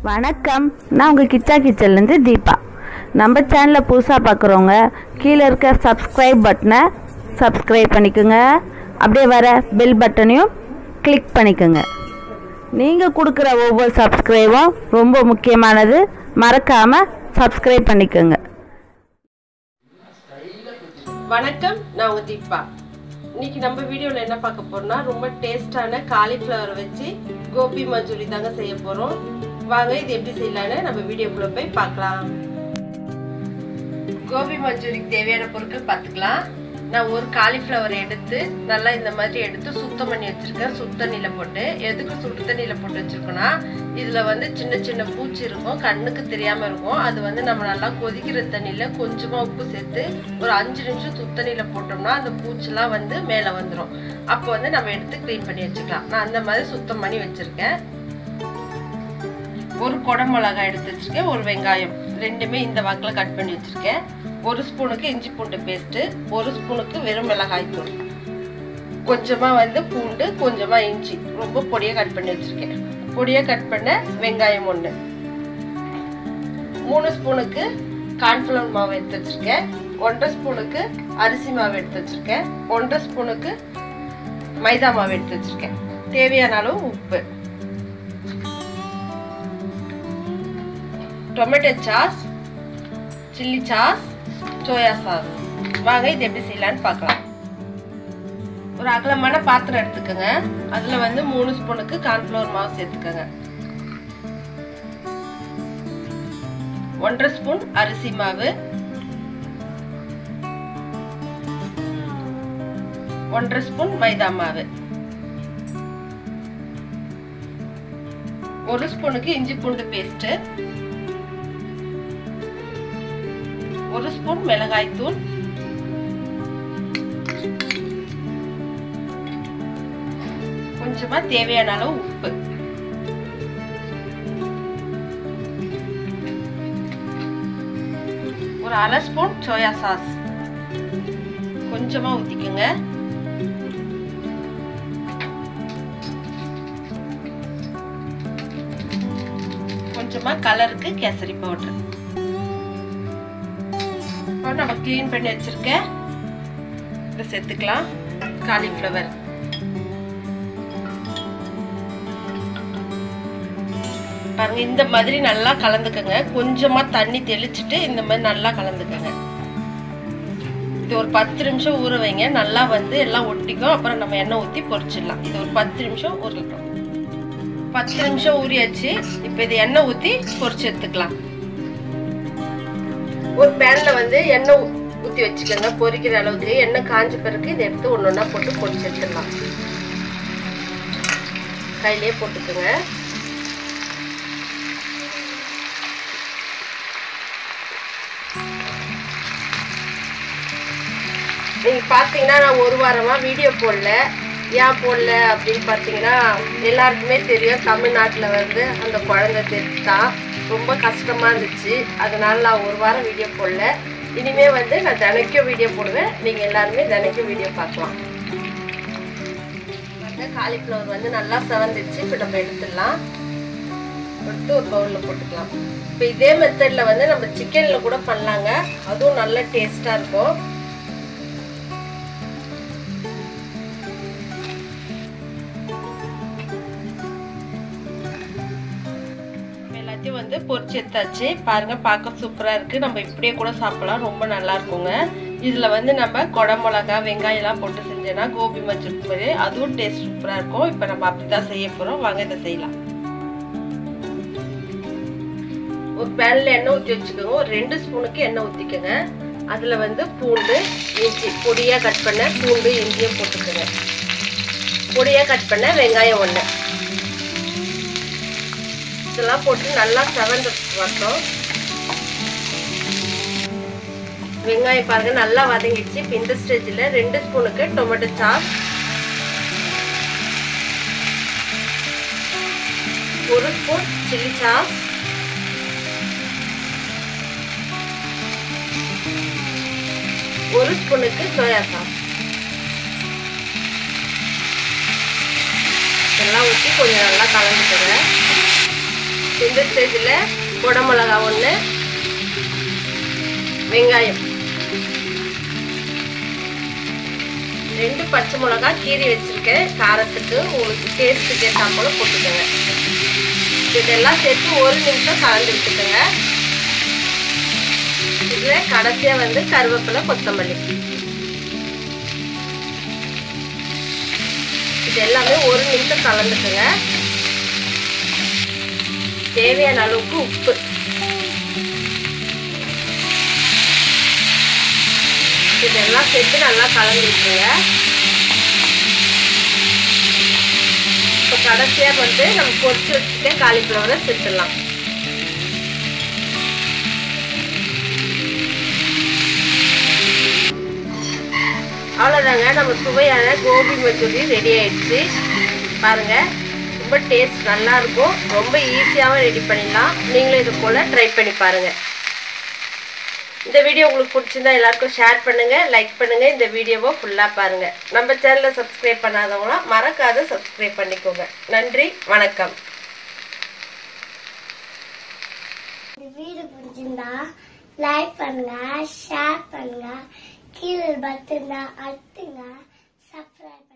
வணக்கம் நான் உங்கள் கிச்சா கிச்சன்லேருந்து தீபா நம்ம சேனலை புதுசாக பார்க்குறவங்க கீழே இருக்க சப்ஸ்கிரைப் பட்டனை சப்ஸ்கிரைப் பண்ணிக்கோங்க அப்படியே வர பெல் பட்டனையும் கிளிக் பண்ணிக்கோங்க நீங்கள் கொடுக்குற ஒவ்வொரு சப்ஸ்கிரைபும் ரொம்ப முக்கியமானது மறக்காமல் சப்ஸ்கிரைப் பண்ணிக்கோங்க வணக்கம் நான் உங்க தீபா இன்னைக்கு நம்ம வீடியோவில் என்ன பார்க்க போறோம்னா ரொம்ப டேஸ்டான காலிஃப்ளவர் வச்சு கோபி மஞ்சூரி தாங்க செய்ய போறோம் வாங்க இது எப்படி செய்யலான்னு நம்ம வீடியோக்குள்ள போய் பார்க்கலாம் கோபி மஞ்சூரிக்கு தேவையான பொருட்கள் பார்த்துக்கலாம் நான் ஒரு காலிஃப்ளவர் எடுத்து நல்லா இந்த மாதிரி எடுத்து சுத்தம் பண்ணி வச்சிருக்கேன் சுடு தண்ணியில் போட்டு எதுக்கு சுடு தண்ணியில் போட்டு வச்சிருக்கோன்னா இதில் வந்து சின்ன சின்ன பூச்சி இருக்கும் கண்ணுக்கு தெரியாமல் இருக்கும் அது வந்து நம்ம நல்லா கொதிக்கிற தண்ணியில் கொஞ்சமாக உப்பு சேர்த்து ஒரு அஞ்சு நிமிஷம் சுடு தண்ணியில் போட்டோம்னா அந்த பூச்சிலாம் வந்து மேலே வந்துடும் அப்போ வந்து நம்ம எடுத்து க்ளீன் பண்ணி வச்சுக்கலாம் நான் அந்த மாதிரி சுத்தம் பண்ணி வச்சுருக்கேன் ஒரு குடை மிளகாய் எடுத்து வச்சுருக்கேன் ஒரு வெங்காயம் ரெண்டுமே இந்த வாக்கில் கட் பண்ணி வச்சுருக்கேன் ஒரு ஸ்பூனுக்கு இஞ்சி பூண்டு பேஸ்ட்டு ஒரு ஸ்பூனுக்கு வெறும் மிளகாய் தூள் கொஞ்சமாக வந்து பூண்டு கொஞ்சமாக இஞ்சி ரொம்ப பொடியாக கட் பண்ணி வச்சுருக்கேன் பொடியாக கட் பண்ண வெங்காயம் ஒன்று மூணு ஸ்பூனுக்கு கார்ன்ஃப்ளவர் மாவு எடுத்து வச்சுருக்கேன் ஒன்றரை ஸ்பூனுக்கு அரிசி மாவு எடுத்து வச்சுருக்கேன் ஒன்றரை ஸ்பூனுக்கு மைதா மாவு எடுத்து வச்சுருக்கேன் தேவையான அளவு உப்பு tomato sauce chilli sauce soya sauce வாங்க இது எப்படி செய்யலான்னு பார்க்கலாம் ஒரு அகலமான பாத்திரம் எடுத்துக்கோங்க அதில் வந்து மூணு ஸ்பூனுக்கு கார்ன்ஃப்ளவர் மாவு சேர்த்துக்கோங்க ஒன்றரை ஸ்பூன் அரிசி மாவு ஒன்றரை ஸ்பூன் மைதா மாவு ஒரு ஸ்பூனுக்கு இஞ்சி பூண்டு பேஸ்ட்டு ஒரு ஸ்பூன் மிளகாய் தூள் கொஞ்சமா தேவையான அளவு உப்பு ஒரு அரை ஸ்பூன் சோயா சாஸ் கொஞ்சமா ஊத்திக்கோங்க கொஞ்சமா கலருக்கு கேசரி பவுடர் இப்போ நம்ம க்ளீன் பண்ணி வச்சிருக்க இதை சேர்த்துக்கலாம் காலிஃப்ளவர் பாருங்க இந்த மாதிரி நல்லா கலந்துக்கங்க கொஞ்சமா தண்ணி தெளிச்சுட்டு இந்த மாதிரி நல்லா கலந்துக்கங்க இது ஒரு பத்து நிமிஷம் ஊற வைங்க நல்லா வந்து எல்லாம் ஒட்டிக்கும் அப்புறம் நம்ம எண்ணெய் ஊற்றி பொரிச்சிடலாம் இது ஒரு பத்து நிமிஷம் ஊறட்டும் பத்து நிமிஷம் ஊறியாச்சு இப்போ இது எண்ணெய் ஊற்றி பொரிச்சு எடுத்துக்கலாம் ஒரு பேன்ல வந்து எண்ணெய் ஊற்றி வச்சுக்கோங்க பொரிக்கிற அளவுக்கு எண்ணெய் காஞ்ச பிறகு இதை எடுத்து ஒன்று ஒன்றா போட்டு பொரிச்சு எடுத்துடலாம் கையிலே போட்டுக்கோங்க நீங்கள் பார்த்தீங்கன்னா நான் ஒரு வாரமாக வீடியோ போடல ஏன் போடல அப்படின்னு பார்த்தீங்கன்னா எல்லாருக்குமே தெரியும் தமிழ்நாட்டில் வந்து அந்த குழந்தை தெரித்தா ரொம்ப கஷ்டமாக இருந்துச்சு அதனால நான் ஒரு வாரம் வீடியோ போடல இனிமே வந்து நான் தினைக்கும் வீடியோ போடுவேன் நீங்கள் எல்லாருமே தினைக்கும் வீடியோ பார்க்கலாம் வந்து காலிஃப்ளவர் வந்து நல்லா செவந்துச்சு இப்போ நம்ம எடுத்துடலாம் எடுத்து ஒரு பவுலில் போட்டுக்கலாம் இப்போ இதே மெத்தடில் வந்து நம்ம சிக்கனில் கூட பண்ணலாங்க அதுவும் நல்ல டேஸ்ட்டாக இருக்கும் எல்லாத்தையும் வந்து பொரிச்சு எடுத்தாச்சு பாருங்க பார்க்க சூப்பராக இருக்குது நம்ம இப்படியே கூட சாப்பிடலாம் ரொம்ப நல்லா இருக்குங்க இதில் வந்து நம்ம கொடை மிளகா வெங்காயம்லாம் போட்டு செஞ்சோன்னா கோபி மஞ்சள் மாதிரி அதுவும் டேஸ்ட் சூப்பராக இருக்கும் இப்போ நம்ம அப்படி தான் செய்ய போகிறோம் வாங்க இதை செய்யலாம் ஒரு பேனில் எண்ணெய் ஊற்றி வச்சுக்கோங்க ஒரு ரெண்டு ஸ்பூனுக்கு எண்ணெய் ஊற்றிக்கோங்க அதில் வந்து பூண்டு இஞ்சி பொடியாக கட் பண்ண பூண்டு இஞ்சியும் போட்டுக்கோங்க பொடியாக கட் பண்ண வெங்காயம் ஒன்று இதெல்லாம் போட்டு நல்லா செவந்து வரட்டும் வெங்காயம் பாருங்க நல்லா வதங்கிடுச்சு இப்போ இந்த ஸ்டேஜில் ரெண்டு ஸ்பூனுக்கு டொமேட்டோ சாஸ் ஒரு ஸ்பூன் சில்லி சாஸ் ஒரு ஸ்பூனுக்கு சோயா சாஸ் எல்லாம் ஊற்றி கொஞ்சம் நல்லா கலந்துக்கிறேன் இந்த ஸ்டேஜில் குடமிளகா ஒன்று வெங்காயம் ரெண்டு பச்சை மிளகா கீறி வச்சிருக்கேன் காரத்துக்கு உங்களுக்கு டேஸ்ட்டுக்கு ஏற்றா போல போட்டுக்கோங்க இதெல்லாம் சேர்த்து ஒரு நிமிஷம் கலந்து விட்டுக்கோங்க இதில் கடைசியாக வந்து கருவேப்பிலை கொத்தமல்லி இது எல்லாமே ஒரு நிமிஷம் கலந்துக்குங்க தேவையான அளவுக்கு உப்பு இதெல்லாம் சேர்த்து நல்லா கலந்து விட்டுருங்க இப்போ கடைசியாக வந்து நம்ம பொரிச்சு வச்சுட்டு காலிஃப்ளவரை சேர்த்துடலாம் அவ்வளோதாங்க நம்ம சுவையான கோபி மஞ்சூரி ரெடி ஆயிடுச்சு பாருங்க ரொம்ப டேஸ்ட் நல்லா இருக்கும் ரொம்ப ஈஸியாகவும் ரெடி பண்ணிடலாம் நீங்களும் இது போல் ட்ரை பண்ணி பாருங்கள் இந்த வீடியோ உங்களுக்கு பிடிச்சிருந்தா எல்லாருக்கும் ஷேர் பண்ணுங்க லைக் பண்ணுங்க இந்த வீடியோவை ஃபுல்லாக பாருங்க நம்ம சேனலை சப்ஸ்கிரைப் பண்ணாதவங்களாம் மறக்காத சப்ஸ்கிரைப் பண்ணிக்கோங்க நன்றி வணக்கம் இந்த வீடியோ பிடிச்சிருந்தா லைக் பண்ணுங்க ஷேர் பண்ணுங்க கீழே பட்டன் அழுத்துங்க சப்ஸ்கிரைப்